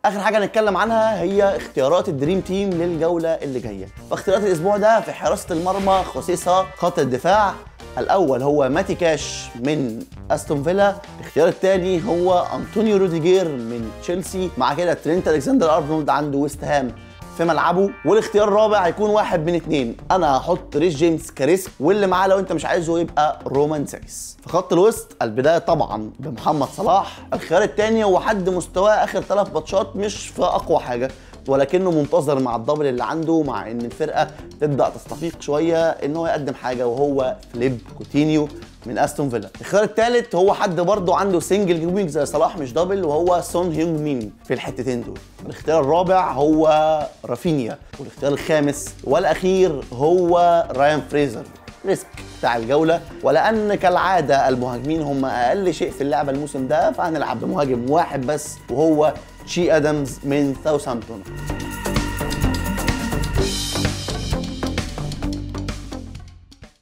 اخر حاجه هنتكلم عنها هي اختيارات الدريم تيم للجوله اللي جايه فاختيارات الاسبوع ده في حراسه المرمى خصيصه خط الدفاع الاول هو ماتي كاش من استون فيلا الاختيار الثاني هو انطونيو روديجير من تشيلسي مع كده ترينت الكسندر ارنولد عنده ويست هام في ملعبه والاختيار الرابع هيكون واحد من اتنين انا هحط ريس جيمس كريسك واللي معاه لو انت مش عايزه يبقى رومان سايس في خط الوسط البدايه طبعا بمحمد صلاح الخيار الثاني هو حد مستواه اخر ثلاث ماتشات مش في اقوى حاجه ولكنه منتظر مع الدبل اللي عنده مع ان الفرقه تبدا تستفيق شويه ان هو يقدم حاجه وهو فليب كوتينيو من استون فيلا الخيار الثالث هو حد برضه عنده سنجل جوينج زي صلاح مش دبل وهو سون هيونج مين في الحتتين دول الاختيار الرابع هو رافينيا والاختيار الخامس والاخير هو رايان فريزر ريسك بتاع الجوله ولان كالعاده المهاجمين هم اقل شيء في اللعبه الموسم ده فهنلعب بمهاجم واحد بس وهو تشي ادمز من ساوثهامبتون